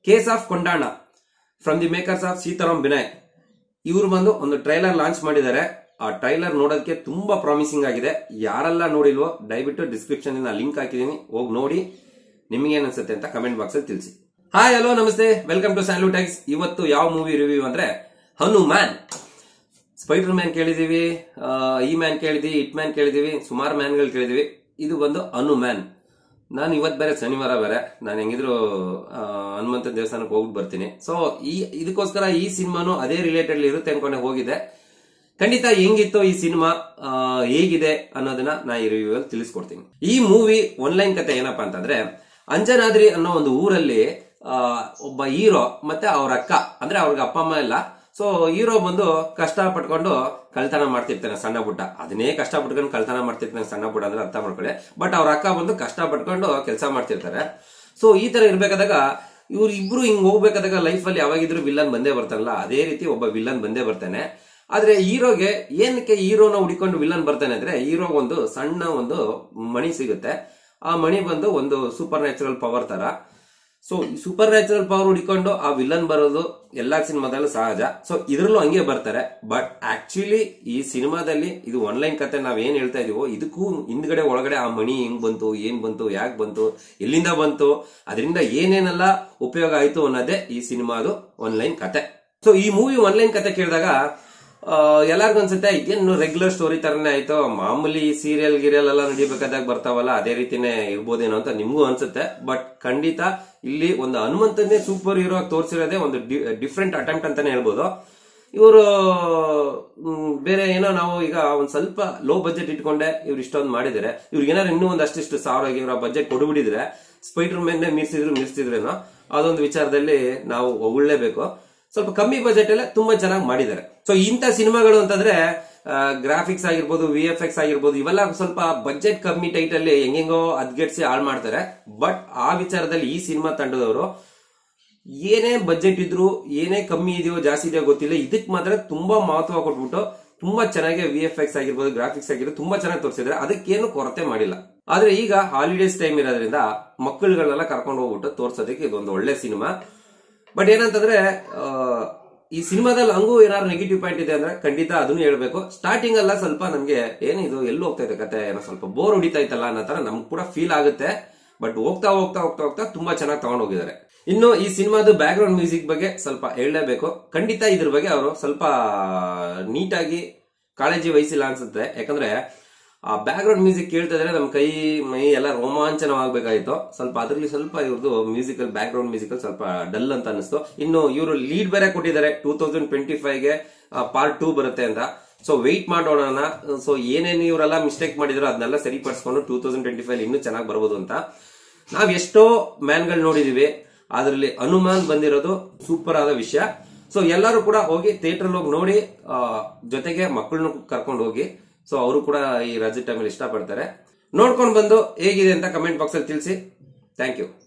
case of Kondana from the makers of Sitaram Binoy ಇವರು ಬಂದು ಒಂದು ಟ್ರೈಲರ್ ಲಾಂಚ್ ಮಾಡಿದ್ದಾರೆ ಆ ಟ್ರೈಲರ್ ನೋಡೋದಕ್ಕೆ ತುಂಬಾ ಪ್ರಾಮಿಸಿಂಗ್ ಆಗಿದೆ ಯಾರೆಲ್ಲ ನೋಡಿಲ್ವೋ ದಯವಿಟ್ಟು ಡಿಸ್ಕ್ರಿಪ್ಷನ್ ಇಂದ ಲಿಂಕ್ ಹಾಕಿದೀನಿ ಹೋಗಿ ನೋಡಿ ನಿಮಗೆ ಏನ್ ಅನ್ಸುತ್ತೆ ಅಂತ ಕಮೆಂಟ್ ಬಾಕ್ಸ್ ಅಲ್ಲಿ ತಿಳಿಸಿ hi hello namaste welcome to ಸ್ಯಾಲ್ಯೂ ಟ್ಯಾಕ್ಸ್ ಇವತ್ತು ಯಾವ ಮೂವಿ ರಿವ್ಯೂ ಅಂದ್ರೆ ಹನುಮ್ಯಾನ್ ಸ್ಪೈಡರ್ ಮ್ಯಾನ್ ಕೇಳಿದೀವಿ ಆ, ಈ ಮ್ಯಾನ್ ಕೇಳಿದೀವಿ ಇಟ್ ಮ್ಯಾನ್ ಕೇಳಿದೀವಿ ಸುಮಾರು ಮ್ಯಾನ್ಗಳು ಕೇಳಿದೀವಿ ಇದು ಬಂದು ಅನು ಮ್ಯಾನ್ ನಾನು ಇವತ್ತು ಬೇರೆ ಶನಿವಾರ ಬೇರೆ ನಾನು ಹೆಂಗಿದ್ರು ಆ, ಹನುಮಂತ ದೇವಸ್ಥಾನಕ್ಕೆ ಹೋಗ್ಬಿಟ್ಟು ಬರ್ತೀನಿ ಸೊ ಈ ಇದಕ್ಕೋಸ್ಕರ ಈ ಸಿನಿಮಾನು ಅದೇ ರಿಲೇಟೆಡ್ ಇರುತ್ತೆ ಅನ್ಕೊಂಡೆ ಹೋಗಿದೆ ಖಂಡಿತ ಹೆಂಗಿತ್ತು ಈ ಸಿನಿಮಾ ಆ, ಹೇಗಿದೆ ಅನ್ನೋದನ್ನ ನಾ ಈ ರಿವ್ಯೂ ಅಲ್ಲಿ ತಿಳಿಸ್ಕೊಡ್ತೀನಿ ಈ ಮೂವಿ ಆನ್ಲೈನ್ ಕತೆ ಏನಪ್ಪಾ ಅಂತಂದ್ರೆ ಅಂಜನಾದ್ರಿ ಅನ್ನೋ ಒಂದು ಊರಲ್ಲಿ ಆ, ಒಬ್ಬ ಹೀರೋ ಮತ್ತೆ ಅವ್ರ ಅಕ್ಕ ಅಂದ್ರೆ ಅವ್ರಿಗೆ ಅಪ್ಪ ಅಮ್ಮ ಇಲ್ಲ ಸೊ ಹೀರೋ ಬಂದು ಕಷ್ಟ ಪಟ್ಕೊಂಡು ಕಳ್ತನ ಮಾಡ್ತಿರ್ತಾನೆ ಸಣ್ಣ ಪುಟ್ಟ ಅದನ್ನೇ ಕಷ್ಟ ಪಟ್ಕೊಂಡು ಕಳ್ತನ ಮಾಡ್ತಿರ್ತಾನೆ ಸಣ್ಣ ಪುಟ್ಟ ಅಂದ್ರೆ ಅರ್ಥ ಮಾಡ್ಕೊಳ್ಳಿ ಬಟ್ ಅವ್ರ ಅಕ್ಕ ಬಂದು ಕಷ್ಟ ಪಟ್ಕೊಂಡು ಕೆಲಸ ಮಾಡ್ತಿರ್ತಾರೆ ಸೊ ಈ ತರ ಇರ್ಬೇಕಾದಾಗ ಇವ್ರು ಇಬ್ರು ಹಿಂಗ್ ಹೋಗ್ಬೇಕಾದಾಗ ಲೈಫ್ ಅಲ್ಲಿ ಯಾವಾಗಿದ್ರು ವಿಲ್ಲನ್ ಬಂದೇ ಬರ್ತಾನಲ್ಲ ಅದೇ ರೀತಿ ಒಬ್ಬ ವಿಲ್ಲನ್ ಬಂದೇ ಬರ್ತಾನೆ ಆದ್ರೆ ಹೀರೋಗೆ ಏನಕ್ಕೆ ಹೀರೋನ ಹುಡಿಕೊಂಡು ವಿಲ್ಲನ್ ಬರ್ತಾನೆ ಅಂದ್ರೆ ಹೀರೋ ಒಂದು ಸಣ್ಣ ಒಂದು ಮಣಿ ಸಿಗುತ್ತೆ ಆ ಮಣಿ ಬಂದು ಒಂದು ಸೂಪರ್ ನ್ಯಾಚುರಲ್ ಪವರ್ ತರ ಸೊ ಸೂಪರ್ ನ್ಯಾಚುರಲ್ ಪವರ್ ಹುಡಿಕೊಂಡು ಆ ವಿಲನ್ ಬರೋದು ಎಲ್ಲಾ ಸಿನಿಮಾದಲ್ಲೂ ಸಹಜ ಸೊ ಇದ್ರಲ್ಲೂ ಹಂಗೆ ಬರ್ತಾರೆ ಬಟ್ ಆಕ್ಚುಲಿ ಈ ಸಿನಿಮಾದಲ್ಲಿ ಇದು ಆನ್ಲೈನ್ ಕತೆ ನಾವ್ ಏನ್ ಹೇಳ್ತಾ ಇದೀವೋ ಇದಕ್ಕೂ ಹಿಂದ್ಗಡೆ ಒಳಗಡೆ ಆ ಮಣಿ ಹೆಂಗ್ ಬಂತು ಏನ್ ಬಂತು ಯಾಕೆ ಬಂತು ಎಲ್ಲಿಂದ ಬಂತು ಅದರಿಂದ ಏನೇನೆಲ್ಲ ಉಪಯೋಗ ಆಯ್ತು ಅನ್ನೋದೇ ಈ ಸಿನಿಮಾದು ಆನ್ಲೈನ್ ಕತೆ ಸೊ ಈ ಮೂವಿ ಆನ್ಲೈನ್ ಕತೆ ಕೇಳಿದಾಗ ಎಲ್ಲಾರ್ಗು ಅನ್ಸುತ್ತೆ ಏನು ರೆಗ್ಯುಲರ್ ಸ್ಟೋರಿ ತರನೇ ಆಯ್ತು ಮಾಮೂಲಿ ಸೀರಿಯಲ್ ಗಿರಿಯಲ್ ಎಲ್ಲ ನಡಿಬೇಕಾದಾಗ ಬರ್ತಾವಲ್ಲ ಅದೇ ರೀತಿನೇ ಇರ್ಬೋದೇನೋ ಅಂತ ನಿಮ್ಗೂ ಅನ್ಸುತ್ತೆ ಬಟ್ ಖಂಡಿತ ಇಲ್ಲಿ ಒಂದು ಹನುಮಂತನೇ ಸೂಪರ್ ಹೀರೋ ಆಗಿ ತೋರಿಸಿರೋದೇ ಒಂದು ಡಿಫ್ರೆಂಟ್ ಅಟೆಂಪ್ಟ್ ಅಂತಾನೆ ಹೇಳ್ಬೋದು ಇವರು ಬೇರೆ ಏನೋ ನಾವು ಈಗ ಒಂದ್ ಸ್ವಲ್ಪ ಲೋ ಬಜೆಟ್ ಇಟ್ಕೊಂಡೆ ಇವ್ರು ಇಷ್ಟೊಂದು ಮಾಡಿದ್ದಾರೆ ಇವ್ರಿಗೆ ಏನಾದ್ರು ಇನ್ನೂ ಒಂದ್ ಅಷ್ಟಿಷ್ಟು ಸಾವಿರ ಇವರ ಬಜೆಟ್ ಕೊಡ್ಬಿಟ್ಟಿದ್ರೆ ಸ್ಪೈಡರ್ ಮ್ಯಾನ್ ಮೀರ್ಸಿದ್ರು ಮೀರ್ಸಿದ್ರೇನೋ ಅದೊಂದು ವಿಚಾರದಲ್ಲಿ ನಾವು ಹೊಗಳ್ಲೇಬೇಕು ಸ್ವಲ್ಪ ಕಮ್ಮಿ ಬಜೆಟ್ ಅಲ್ಲೇ ತುಂಬಾ ಚೆನ್ನಾಗಿ ಮಾಡಿದ್ದಾರೆ ಸೊ ಇಂಥ ಸಿನಿಮಾಗಳು ಅಂತಂದ್ರೆ ಗ್ರಾಫಿಕ್ಸ್ ಆಗಿರ್ಬೋದು ವಿ ಎಫ್ ಎಕ್ಸ್ ಆಗಿರ್ಬೋದು ಇವೆಲ್ಲ ಸ್ವಲ್ಪ ಬಜೆಟ್ ಕಮ್ಮಿ ಟೈಟ್ ಅಲ್ಲಿ ಹೆಂಗೆಂಗೋ ಅದ್ಗೆಡ್ಸಿ ಹಾಳು ಮಾಡ್ತಾರೆ ಬಟ್ ಆ ವಿಚಾರದಲ್ಲಿ ಈ ಸಿನಿಮಾ ತಂಡದವರು ಏನೇ ಬಜೆಟ್ ಇದ್ರು ಏನೇ ಕಮ್ಮಿ ಇದೆಯೋ ಜಾಸ್ತಿ ಇದೆಯೋ ಗೊತ್ತಿಲ್ಲ ಇದಕ್ ಮಾತ್ರ ತುಂಬಾ ಮಹತ್ವ ಕೊಟ್ಬಿಟ್ಟು ತುಂಬಾ ಚೆನ್ನಾಗಿ ವಿ ಎಫ್ ಎಕ್ಸ್ ಆಗಿರ್ಬೋದು ಗ್ರಾಫಿಕ್ಸ್ ಆಗಿರ್ಬೋದು ತುಂಬಾ ಚೆನ್ನಾಗಿ ತೋರಿಸಿದ್ರೆ ಅದಕ್ಕೇನು ಕೊರತೆ ಮಾಡಿಲ್ಲ ಆದ್ರೆ ಈಗ ಹಾಲಿಡೇಸ್ ಟೈಮ್ ಇರೋದ್ರಿಂದ ಮಕ್ಕಳುಗಳನ್ನೆಲ್ಲ ಕರ್ಕೊಂಡು ಹೋಗ್ಬಿಟ್ಟು ತೋರ್ಸೋದಕ್ಕೆ ಇದೊಂದು ಒಳ್ಳೆ ಸಿನಿಮಾ ಬಟ್ ಏನಂತಂದ್ರೆ ಆ, ಈ ಸಿನಿಮಾದಲ್ಲಿ ಹಂಗೂ ಏನಾದ್ರು ನೆಗೆಟಿವ್ ಪಾಯಿಂಟ್ ಇದೆ ಅಂದ್ರೆ ಖಂಡಿತ ಅದನ್ನು ಹೇಳ್ಬೇಕು ಸ್ಟಾರ್ಟಿಂಗ್ ಅಲ್ಲ ಸ್ವಲ್ಪ ನಮ್ಗೆ ಏನಿದು ಎಲ್ಲಿ ಹೋಗ್ತಾ ಇದೆ ಕತೆ ಏನೋ ಸ್ವಲ್ಪ ಬೋರ್ ಹೊಡಿತಾ ಇತ್ತಲ್ಲ ಅನ್ನೋ ತರ ನಮ್ಗೆ ಕೂಡ ಫೀಲ್ ಆಗುತ್ತೆ ಬಟ್ ಹೋಗ್ತಾ ಹೋಗ್ತಾ ಹೋಗ್ತಾ ಹೋಗ್ತಾ ತುಂಬಾ ಚೆನ್ನಾಗಿ ತಗೊಂಡು ಹೋಗಿದ್ದಾರೆ ಇನ್ನು ಈ ಸಿನಿಮಾದ ಬ್ಯಾಕ್ ಗ್ರೌಂಡ್ ಮ್ಯೂಸಿಕ್ ಬಗ್ಗೆ ಸ್ವಲ್ಪ ಹೇಳಲೇಬೇಕು ಖಂಡಿತ ಇದ್ರ ಬಗ್ಗೆ ಅವರು ಸ್ವಲ್ಪ ನೀಟಾಗಿ ಕಾಳಜಿ ವಹಿಸಿಲ್ಲ ಅನ್ಸುತ್ತೆ ಯಾಕಂದ್ರೆ ಆ ಬ್ಯಾಕ್ ಗ್ರೌಂಡ್ ಮ್ಯೂಸಿಕ್ ಕೇಳ್ತಾ ಇದ್ರೆ ನಮ್ ಕೈ ಮೈ ಎಲ್ಲ ರೋಮಾಂಚನವಾಗಬೇಕಾಗಿತ್ತು ಸ್ವಲ್ಪ ಅದ್ರಲ್ಲಿ ಸ್ವಲ್ಪ ಇವ್ರದ್ದು ಮ್ಯೂಸಿಕಲ್ ಬ್ಯಾಕ್ ಗ್ರೌಂಡ್ ಮ್ಯೂಸಿಕಲ್ ಸ್ವಲ್ಪ ಡಲ್ ಅಂತ ಅನಿಸ್ತು ಇನ್ನು ಇವರು ಲೀಡ್ ಬೇರೆ ಕೊಟ್ಟಿದ್ದಾರೆ ಟೂ ತೌಸಂಡ್ ಟ್ವೆಂಟಿ ಫೈವ್ಗೆ ಪಾರ್ಟ್ ಟೂ ಬರುತ್ತೆ ಅಂತ ಸೊ ವೆಯ್ಟ್ ಮಾಡೋಣ ಸೊ ಏನೇನು ಇವರೆಲ್ಲ ಮಿಸ್ಟೇಕ್ ಮಾಡಿದ್ರು ಅದನ್ನೆಲ್ಲ ಸರಿಪಡಿಸ್ಕೊಂಡು ಟೂ ತೌಸಂಡ್ ಟ್ವೆಂಟಿ ಫೈವ್ ಇನ್ನೂ ಚೆನ್ನಾಗಿ ಬರ್ಬೋದು ಅಂತ ನಾವ್ ಎಷ್ಟೋ ಮ್ಯಾನ್ಗಳು ನೋಡಿದೀವಿ ಅದರಲ್ಲಿ ಹನುಮಾನ್ ಬಂದಿರೋದು ಸೂಪರ್ ಆದ ವಿಷಯ ಸೊ ಎಲ್ಲರೂ ಕೂಡ ಹೋಗಿ ಥಿಯೇಟರ್ ಹೋಗಿ ನೋಡಿ ಆ, ಜೊತೆಗೆ ಮಕ್ಕಳನ್ನು ಕರ್ಕೊಂಡು ಹೋಗಿ ಸೊ ಅವರು ಕೂಡ ಈ ರಜೆ ಟೈಮಲ್ಲಿ ಇಷ್ಟಪಡ್ತಾರೆ ನೋಡ್ಕೊಂಡು ಬಂದು ಹೇಗಿದೆ ಅಂತ ಕಮೆಂಟ್ ಬಾಕ್ಸ್ ಅಲ್ಲಿ ತಿಳಿಸಿ ಥ್ಯಾಂಕ್ ಯು